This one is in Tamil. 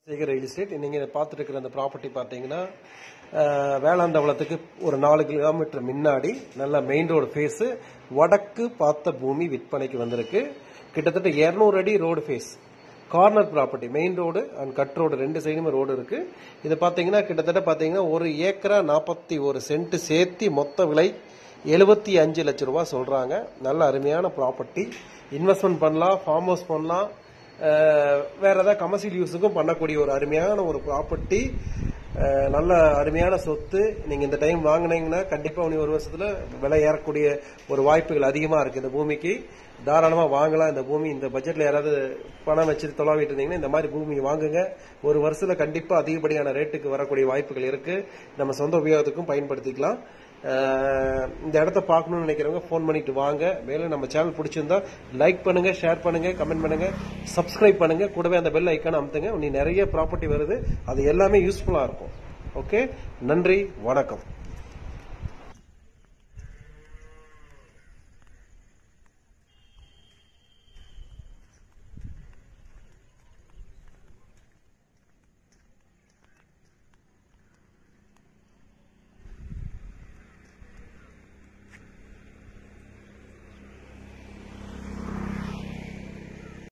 சேகர் ரியல் எஸ்டேட் நீங்கள் பார்த்துட்டு இருக்கிற அந்த ப்ராப்பர்ட்டி பார்த்தீங்கன்னா அஹ், வேளாந்தவளத்துக்கு ஒரு நாலு கிலோமீட்டர் முன்னாடி நல்ல மெயின் ரோடு ஃபேஸு வடக்கு பார்த்த பூமி விற்பனைக்கு வந்திருக்கு கிட்டத்தட்ட 200 அடி road face corner property main road and cut road ரெண்டு சைடுமே ரோடு இருக்கு இது பார்த்தீங்கன்னா கிட்டத்தட்ட பார்த்தீங்கன்னா ஒரு ஏக்கரா நாற்பத்தி ஒரு சென்ட் சேர்த்தி மொத்த விலை எழுபத்தி அஞ்சு லட்ச ரூபா சொல்றாங்க நல்ல அருமையான ப்ராப்பர்ட்டி இன்வெஸ்ட்மெண்ட் பண்ணலாம் ஃபார்ம் ஹவுஸ் பண்ணலாம் அஹ் வேற ஏதாவது கமர்ஷியல் யூஸுக்கும் பண்ணக்கூடிய ஒரு அருமையான ஒரு ப்ராப்பர்ட்டி நல்ல அருமையான சொத்து நீங்க இந்த டைம் வாங்குனீங்கன்னா கண்டிப்பா இனி ஒரு வருஷத்துல விலை ஏறக்கூடிய ஒரு வாய்ப்புகள் அதிகமா இருக்கு இந்த பூமிக்கு தாராளமா வாங்கலாம் இந்த பூமி இந்த பட்ஜெட்ல யாராவது பணம் வச்சு தொலாவிட்டு இருந்தீங்கன்னா இந்த மாதிரி பூமி வாங்குங்க ஒரு வருஷத்துல கண்டிப்பா அதிகப்படியான ரேட்டுக்கு வரக்கூடிய வாய்ப்புகள் இருக்கு நம்ம சொந்த உபயோகத்துக்கும் பயன்படுத்திக்கலாம் அஹ் இந்த இடத்த பார்க்கணும்னு நினைக்கிறவங்க ஃபோன் பண்ணிட்டு வாங்க மேலும் நம்ம சேனல் பிடிச்சிருந்தா லைக் பண்ணுங்க ஷேர் பண்ணுங்க கமெண்ட் பண்ணுங்க சப்ஸ்கிரைப் பண்ணுங்க கூடவே அந்த பெல் ஐக்கான அமுத்துங்க நீ நிறைய ப்ராப்பர்ட்டி வருது அது எல்லாமே யூஸ்ஃபுல்லா இருக்கும் ஓகே நன்றி வணக்கம்